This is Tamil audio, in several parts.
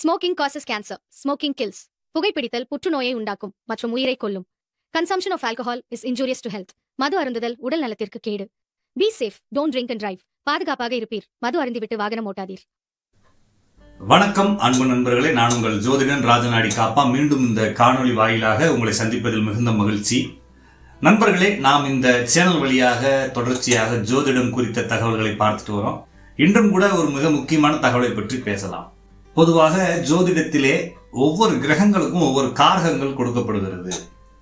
smoking causes cancer smoking kills புகைப்பிடித்தல் புற்றுநோயை உண்டாக்கும் மற்றும் உயிரை கொல்லும் consumption of alcohol is injurious to health மது அருந்துதல் உடல் நலத்திற்கு கேடு be safe don't drink and drive பாதுகாப்பாக இருப்பீர் மது அருந்திவிட்டு வாகனம் ஓட்டாதீர் வணக்கம் அன்பு நண்பர்களே நான் உங்கள் ஜோதிடன் ராஜநாடி காப்பா மீண்டும் இந்த காணொளி வாயிலாக உங்களை சந்திப்பதில் மிகுந்த மகிழ்ச்சி நண்பர்களே நாம் இந்த சேனல் வழியாக தொடர்ச்சியாக ஜோதிடம் குறித்த தகவல்களை பார்த்துட்டு வரோம் இன்றும் கூட ஒரு மிக முக்கியமான தகவலை பற்றி பேசலாம் பொதுவாக ஜோதிடத்திலே ஒவ்வொரு கிரகங்களுக்கும் ஒவ்வொரு காரகங்கள் கொடுக்கப்படுகிறது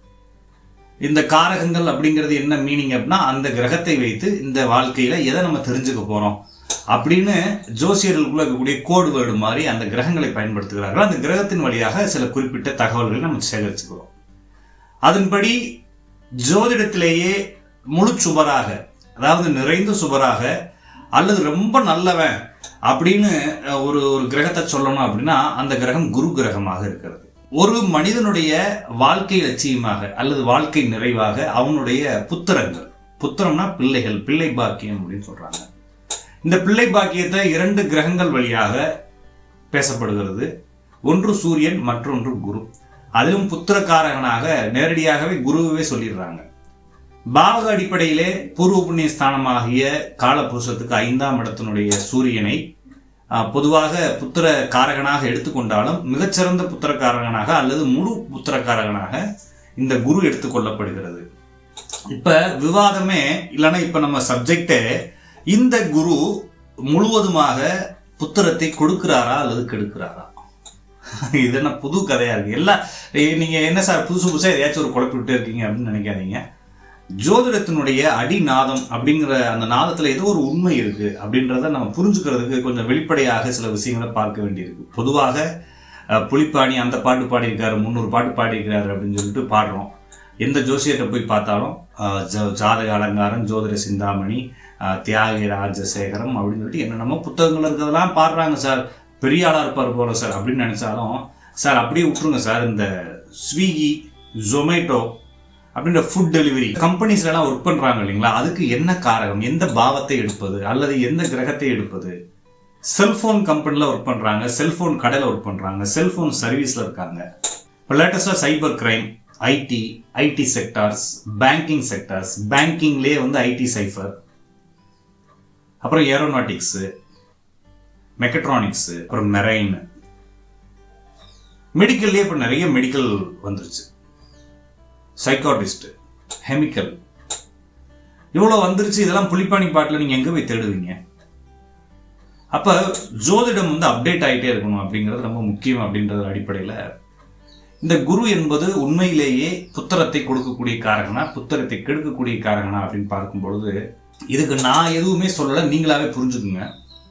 இந்த காரகங்கள் அப்படிங்கிறது என்ன மீனிங் அப்படின்னா அந்த கிரகத்தை வைத்து இந்த வாழ்க்கையில எதை நம்ம தெரிஞ்சுக்க போறோம் அப்படின்னு ஜோசியர்களுக்குள்ள இருக்கக்கூடிய கோடு வேர்டு மாதிரி அந்த கிரகங்களை பயன்படுத்துகிறார்கள் அந்த கிரகத்தின் வழியாக சில குறிப்பிட்ட தகவல்களை நம்ம சேகரிச்சுக்கிறோம் அதன்படி ஜோதிடத்திலேயே முழு சுபராக அதாவது நிறைந்த சுபராக அல்லது ரொம்ப நல்லவன் அப்படின்னு ஒரு ஒரு கிரகத்தை சொல்லணும் அப்படின்னா அந்த கிரகம் குரு கிரகமாக இருக்கிறது ஒரு மனிதனுடைய வாழ்க்கை லட்சியமாக அல்லது வாழ்க்கை நிறைவாக அவனுடைய புத்திரங்கள் புத்திரம்னா பிள்ளைகள் பிள்ளை பாக்கியம் அப்படின்னு சொல்றாங்க இந்த பிள்ளை பாக்கியத்தை இரண்டு கிரகங்கள் வழியாக பேசப்படுகிறது ஒன்று சூரியன் மற்றொன்று குரு அதிலும் புத்திரக்காரகனாக நேரடியாகவே குருவே சொல்லிடுறாங்க பாவக அடிப்படையிலே பூர்வ புண்ணிய ஸ்தானமாகிய காலபுருஷத்துக்கு ஐந்தாம் இடத்தினுடைய சூரியனை பொதுவாக புத்திர காரகனாக எடுத்துக்கொண்டாலும் மிகச்சிறந்த புத்திரக்காரகனாக அல்லது முழு புத்திரக்காரகனாக இந்த குரு எடுத்துக்கொள்ளப்படுகிறது இப்ப விவாதமே இல்லைன்னா இப்ப நம்ம சப்ஜெக்டே இந்த குரு முழுவதுமாக புத்திரத்தை கொடுக்கிறாரா அல்லது கெடுக்கிறாரா இது என்ன புது கதையா இருக்கு எல்லாம் நீங்க என்ன சார் புதுசு புதுசா எதையாச்சும் ஒரு குழப்பி விட்டு இருக்கீங்க அப்படின்னு நினைக்காதீங்க ஜோதிடத்தினுடைய அடிநாதம் அப்படிங்கிற அந்த நாதத்துல ஏதோ ஒரு உண்மை இருக்கு அப்படின்றத நம்ம புரிஞ்சுக்கிறதுக்கு கொஞ்சம் வெளிப்படையாக சில விஷயங்களை பார்க்க வேண்டியிருக்கு பொதுவாக புலிப்பாணி அந்த பாட்டு பாடியிருக்காரு முந்நூறு பாட்டு பாடியிருக்காரு அப்படின்னு சொல்லிட்டு பாடுறோம் எந்த ஜோசியத்தை போய் பார்த்தாலும் ஜாதக அலங்காரம் ஜோதிட சிந்தாமணி தியாகி ராஜசேகரம் அப்படின்னு சொல்லிட்டு என்னென்னமோ புத்தகங்கள் இருக்கிறதெல்லாம் பாடுறாங்க சார் பெரிய ஆளா இருப்பார் போற சார் அப்படின்னு நினைச்சாலும் சார் அப்படியே விட்டுருங்க சார் இந்த ஸ்விக்கி ஜொமேட்டோ அப்படின்ற ஃபுட் டெலிவரி கம்பெனிஸ்ல எல்லாம் ஒர்க் பண்றாங்க இல்லைங்களா அதுக்கு என்ன காரகம் எந்த பாவத்தை எடுப்பது அல்லது எந்த கிரகத்தை எடுப்பது செல்போன் கம்பெனில ஒர்க் பண்றாங்க செல்போன் கடையில ஒர்க் பண்றாங்க செல்போன் சர்வீஸ்ல இருக்காங்க இப்போ லேட்டஸ்டா cyber crime IT IT sectors banking sectors பேங்கிங்லேயே வந்து ஐடி சைஃபர் அப்புறம் ஏரோநாட்டிக்ஸ் மெக்கட்ரானிக்ஸ் அப்புறம் மெரைன் மெடிக்கல்லே இப்போ நிறைய மெடிக்கல் வந்துருச்சு சைக்காட்டிஸ்ட் கெமிக்கல் இவ்வளோ வந்துருச்சு இதெல்லாம் புலிப்பாணி பாட்டில் நீங்கள் எங்கே போய் தேடுவீங்க அப்போ ஜோதிடம் வந்து அப்டேட் ஆகிட்டே இருக்கணும் அப்படிங்கிறது ரொம்ப முக்கியம் அப்படின்றது அடிப்படையில் இந்த குரு என்பது உண்மையிலேயே புத்தரத்தை கொடுக்கக்கூடிய காரகனா புத்தரத்தை கெடுக்கக்கூடிய காரகனா அப்படின்னு பார்க்கும் பொழுது இதுக்கு நான் எதுவுமே சொல்லலை நீங்களாவே புரிஞ்சுக்குங்க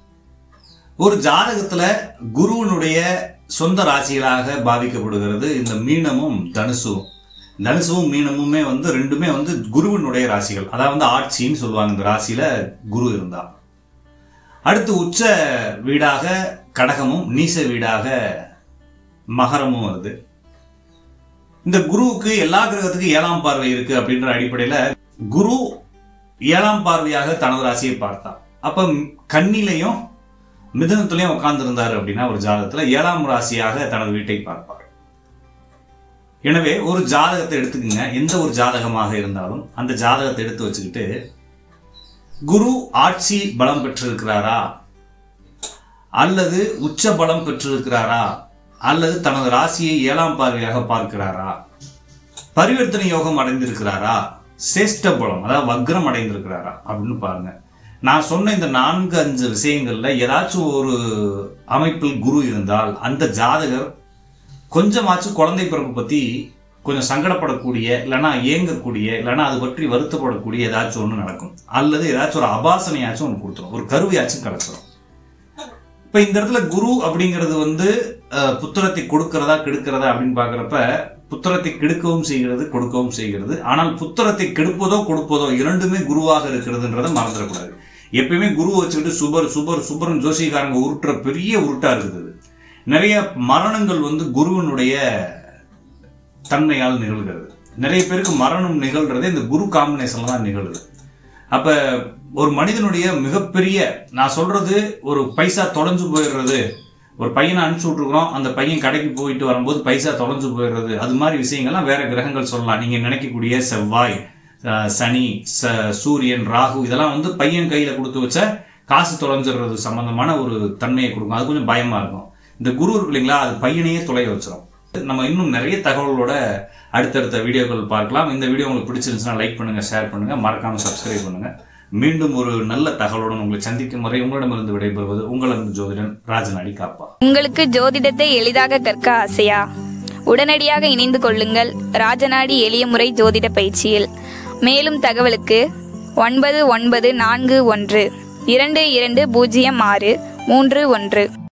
ஒரு ஜாதகத்துல குருவனுடைய சொந்த ராசிகளாக பாதிக்கப்படுகிறது இந்த மீனமும் தனுசும் தனுசுவும் மீனமுமே வந்து ரெண்டுமே வந்து குருவினுடைய ராசிகள் அதாவது வந்து ஆட்சின்னு சொல்லுவாங்க இந்த ராசியில குரு இருந்தா அடுத்து உச்ச வீடாக கடகமும் நீச வீடாக மகரமும் வருது இந்த குருவுக்கு எல்லா கிரகத்துக்கும் ஏழாம் பார்வை இருக்கு அப்படின்ற அடிப்படையில குரு ஏழாம் பார்வையாக தனது ராசியை பார்த்தான் அப்ப கண்ணிலையும் மிதனத்திலையும் உட்கார்ந்து இருந்தாரு அப்படின்னா ஒரு ஜாதகத்துல ஏழாம் ராசியாக தனது வீட்டை பார்ப்பார் எனவே ஒரு ஜாதகத்தை எடுத்துக்கோங்க எந்த ஒரு ஜாதகமாக இருந்தாலும் அந்த ஜாதகத்தை எடுத்து வச்சுக்கிட்டு குரு ஆட்சி பலம் பெற்றிருக்கிறாரா அல்லது உச்ச பலம் பெற்றிருக்கிறாரா அல்லது தனது ராசியை ஏழாம் பார்வையாக பார்க்கிறாரா பரிவர்த்தனை யோகம் அடைந்திருக்கிறாரா சேஷ்ட பலம் அதாவது வக்ரம் அடைந்திருக்கிறாரா அப்படின்னு பாருங்க நான் சொன்ன இந்த நான்கு அஞ்சு விஷயங்கள்ல ஏதாச்சும் ஒரு அமைப்பில் குரு இருந்தால் அந்த ஜாதகர் கொஞ்சமாச்சும் குழந்தை பிறப்பு பத்தி கொஞ்சம் சங்கடப்படக்கூடிய இல்லைன்னா ஏங்கக்கூடிய இல்லைன்னா அது பற்றி வருத்தப்படக்கூடிய ஏதாச்சும் ஒன்று நடக்கும் அல்லது ஏதாச்சும் ஒரு அபாசனையாச்சும் ஒன்று கொடுத்துரும் ஒரு கருவியாச்சும் கிடைச்சிடும் இப்ப இந்த இடத்துல குரு அப்படிங்கிறது வந்து புத்திரத்தை கொடுக்கிறதா கெடுக்கிறதா அப்படின்னு பாக்குறப்ப புத்திரத்தை கெடுக்கவும் செய்கிறது கொடுக்கவும் செய்கிறது ஆனால் புத்திரத்தை கெடுப்பதோ கொடுப்பதோ இரண்டுமே குருவாக இருக்கிறதுன்றதை மறந்துடக்கூடாது எப்பயுமே குரு வச்சுக்கிட்டு சுபர் சுபர் சுபரன் ஜோசிகாரங்க உருட்டுற பெரிய உருட்டா இருக்குது நிறைய மரணங்கள் வந்து குருவனுடைய தன்மையால் நிகழ்கிறது நிறைய பேருக்கு மரணம் நிகழ்றதே இந்த குரு காம்பினேஷன்ல தான் நிகழுது அப்ப ஒரு மனிதனுடைய மிகப்பெரிய நான் சொல்றது ஒரு பைசா தொலைஞ்சு போயிடுறது ஒரு பையனை அனுப்பிச்சு விட்டுருக்குறோம் அந்த பையன் கடைக்கு போயிட்டு வரும்போது பைசா தொலைஞ்சு போயிடுறது அது மாதிரி விஷயங்கள்லாம் வேற கிரகங்கள் சொல்லலாம் நீங்க நினைக்கக்கூடிய செவ்வாய் அஹ், சனி ச சூரியன் ராகு இதெல்லாம் வந்து பையன் கையில கொடுத்து வச்ச காசு தொலைஞ்சிடுறது சம்பந்தமான ஒரு தன்மையை கொடுக்கும் அது கொஞ்சம் பயமா இருக்கும் இந்த குரு இருக்கு இல்லைங்களா அது பையனையே தொலைய வச்சிரும் நம்ம இன்னும் நிறைய தகவல்களோட அடுத்தடுத்த வீடியோக்கள் பார்க்கலாம் இந்த வீடியோ உங்களுக்கு பிடிச்சிருந்துச்சுன்னா லைக் பண்ணுங்க ஷேர் பண்ணுங்க மறக்காம சப்ஸ்கிரைப் பண்ணுங்க மீண்டும் ஒரு நல்ல தகவலுடன் உங்களை சந்திக்கும் வரை உங்களிடமிருந்து விடைபெறுவது உங்கள் அன்பு ஜோதிடன் ராஜநாடி காப்பா உங்களுக்கு ஜோதிடத்தை எளிதாக கற்க ஆசையா உடனடியாக இணைந்து கொள்ளுங்கள் ராஜநாடி எளிய முறை ஜோதிட பயிற்சியில் மேலும் தகவலுக்கு ஒன்பது ஒன்பது நான்கு ஒன்று இரண்டு இரண்டு பூஜ்ஜியம் ஆறு மூன்று ஒன்று